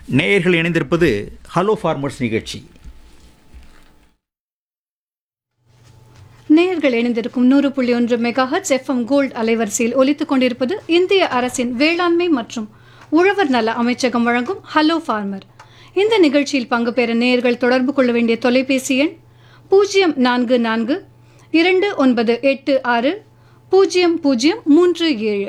நேயர்கள் இணைந்திருப்பது hello farmers நிகழ்ச்சி நேயர்கள் இணைந்திருக்கும் நூறு புள்ளி ஒன்று மெகாஹர்ட்ஸ் எஃப்எம் கோல்ட் அலைவரிசையில் ஒலித்துக் கொண்டிருப்பது இந்திய அரசின் வேளாண்மை மற்றும் உழவர் நல அமைச்சகம் வழங்கும் ஹலோ ஃபார்மர் இந்த நிகழ்ச்சியில் பங்கு பெற நேயர்கள் தொடர்பு கொள்ள வேண்டிய தொலைபேசி எண் பூஜ்ஜியம் நான்கு நான்கு இரண்டு ஒன்பது எட்டு ஆறு பூஜ்ஜியம் பூஜ்ஜியம் மூன்று ஏழு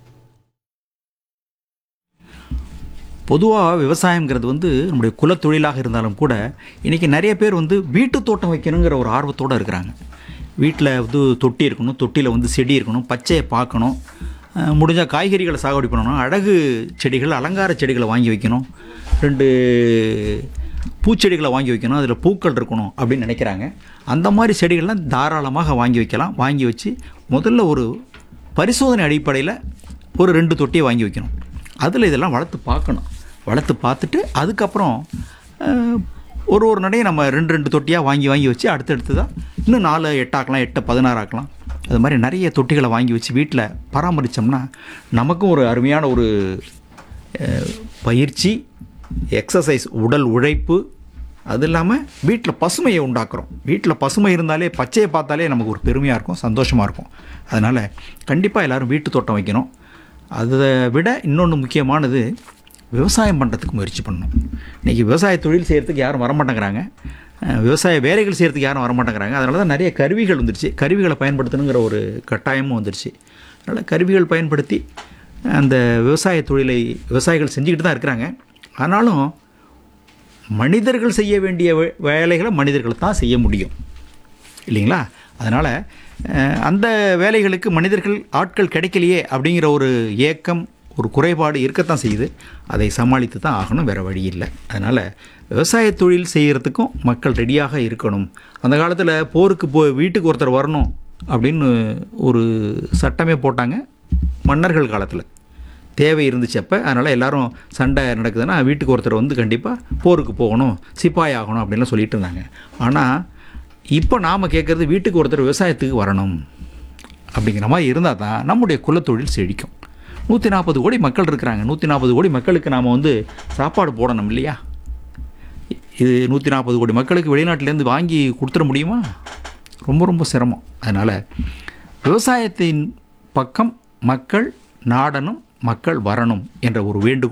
பொதுவாக விவசாயங்கிறது வந்து நம்முடைய குலத்தொழிலாக இருந்தாலும் கூட இன்றைக்கி நிறைய பேர் வந்து வீட்டு தோட்டம் வைக்கணுங்கிற ஒரு ஆர்வத்தோடு இருக்கிறாங்க வீட்டில் வந்து தொட்டி இருக்கணும் தொட்டியில் வந்து செடி இருக்கணும் பச்சையை பார்க்கணும் அஹ் முடிஞ்ச காய்கறிகளை சாகுபடி பண்ணணும் அழகு செடிகள் அலங்கார செடிகளை வாங்கி வைக்கணும் ரெண்டு பூச்செடிகளை வாங்கி வைக்கணும் அதில் பூக்கள் இருக்கணும் அப்படின்னு நினைக்கிறாங்க அந்த மாதிரி செடிகள்லாம் தாராளமாக வாங்கி வைக்கலாம் வாங்கி வச்சு முதல்ல ஒரு பரிசோதனை அடிப்படையில் ஒரு ரெண்டு தொட்டியை வாங்கி வைக்கணும் அதில் இதெல்லாம் வளர்த்து பார்க்கணும் வளர்த்து பார்த்துட்டு அதுக்கப்புறம் அஹ், ஒரு ஒரு நடையை நம்ம ரெண்டு ரெண்டு தொட்டியாக வாங்கி வாங்கி வச்சு அடுத்தடுத்து தான் இன்னும் நாலு எட்டாக்கலாம் எட்டு பதினாறு ஆக்கலாம் அது மாதிரி நிறைய தொட்டிகளை வாங்கி வச்சு வீட்டில் பராமரித்தோம்னா நமக்கும் ஒரு அருமையான ஒரு அஹ், பயிற்சி எக்ஸசைஸ் உடல் உழைப்பு அது இல்லாமல் வீட்டில் பசுமையை உண்டாக்குறோம் வீட்டில் பசுமை இருந்தாலே பச்சையை பார்த்தாலே நமக்கு ஒரு பெருமையாக இருக்கும் சந்தோஷமாக இருக்கும் அதனால் கண்டிப்பாக எல்லோரும் வீட்டு தோட்டம் வைக்கணும் அதை விட இன்னொன்று முக்கியமானது விவசாயம் பண்ணுறதுக்கு முயற்சி பண்ணணும் இன்றைக்கி விவசாய தொழில் செய்கிறதுக்கு யாரும் வரமாட்டேங்கிறாங்க அஹ் விவசாய வேலைகள் செய்கிறதுக்கு யாரும் வரமாட்டேங்கிறாங்க அதனால தான் நிறைய கருவிகள் வந்துருச்சு கருவிகளை பயன்படுத்தணுங்கிற ஒரு கட்டாயமும் வந்துருச்சு அதனால் கருவிகள் பயன்படுத்தி அந்த விவசாய தொழிலை விவசாயிகள் செஞ்சுக்கிட்டு தான் இருக்கிறாங்க ஆனாலும் மனிதர்கள் செய்ய வேண்டிய வே- வேலைகளை மனிதர்கள் தான் செய்ய முடியும் இல்லைங்களா அதனால் அந்த வேலைகளுக்கு மனிதர்கள் ஆட்கள் கிடைக்கலையே அப்படிங்கிற ஒரு ஏக்கம் ஒரு குறைபாடு இருக்கத்தான் செய்யுது அதை சமாளித்து தான் ஆகணும் வேறு வழி இல்லை அதனால் விவசாய தொழில் செய்கிறதுக்கும் மக்கள் ரெடியாக இருக்கணும் அந்த காலத்தில் போருக்கு போ வீட்டுக்கு ஒருத்தர் வரணும் அப்படின்னு ஒரு சட்டமே போட்டாங்க மன்னர்கள் காலத்தில் தேவை இருந்துச்சு அப்போ அதனால் எல்லாரும் சண்டை நடக்குதுன்னா வீட்டுக்கு ஒருத்தர் வந்து கண்டிப்பாக போருக்கு போகணும் சிப்பாய் ஆகணும் அப்படின்லாம் சொல்லிட்டு இருந்தாங்க ஆனால் இப்போ நாம் கேட்குறது வீட்டுக்கு ஒருத்தர் விவசாயத்துக்கு வரணும் அப்படிங்கிற மாதிரி இருந்தால் தான் நம்முடைய குலத்தொழில் செழிக்கும் நூற்றி நாற்பது கோடி மக்கள் இருக்கிறாங்க நூற்றி நாற்பது கோடி மக்களுக்கு நாம் வந்து சாப்பாடு போடணும் இல்லையா இது நூற்றி நாற்பது கோடி மக்களுக்கு வெளிநாட்டிலேருந்து வாங்கி கொடுத்துட முடியுமா ரொம்ப ரொம்ப சிரமம் அதனால் விவசாயத்தின் பக்கம் மக்கள் நாடனும் மக்கள் வரணும் என்ற ஒரு வேண்டுகோள்